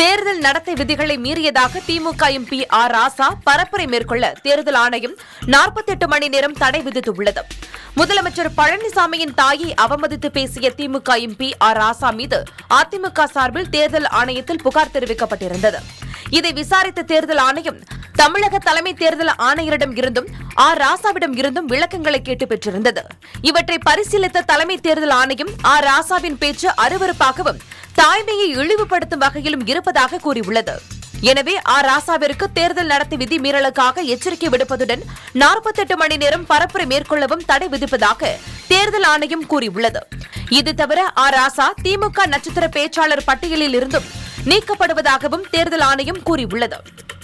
தேர்தல் நடத்தை விதிகளை மீறியதாக திமுக எம்பி ஆர் ராசா பரப்புரை மேற்கொள்ள தேர்தல் ஆணையம் 48 மணி நேரம் தடை விதித்துள்ளது முதலமைச்சர் பழனிசாமியின் தாயை அவமதித்து பேசிய திமுக எம்பி ஆர் ராசா மீது அதிமுக சார்பில் தேர்தல் ஆணையத்தில் புகார் தெரிவிக்கப்பட்டிருந்தது இதை விசாரித்த தேர்தல் ஆணையம் தமிழக தலைமை தேர்தல் ஆணையரிடம் இருந்தும் ஆர் ராசாவிடம் இருந்தும் விளக்கங்களை கேட்டு பெற்றிருந்தது இவற்றை பரிசீலித்த தலைமை தேர்தல் ஆணையம் ஆர் ராசாவின் பேச்சு அருவருப்பாகவும் தாய்மையை இழிவுபடுத்தும் வகையிலும் இருப்பதாக கூறியுள்ளது எனவே ஆர் ராசாவிற்கு தேர்தல் நடத்தை விதி மீறலுக்காக எச்சரிக்கை விடுப்பதுடன் 48 மணி நேரம் பரப்புரை மேற்கொள்ளவும் தடை விதிப்பதாக தேர்தல் ஆணையம் கூறியுள்ளது இது தவிர ஆர் ராசா திமுக நட்சத்திர பேச்சாளர் பட்டியலில் இருந்தும் நீக்கப்படுவதாகவும் தேர்தல் ஆணையம் கூறியுள்ளது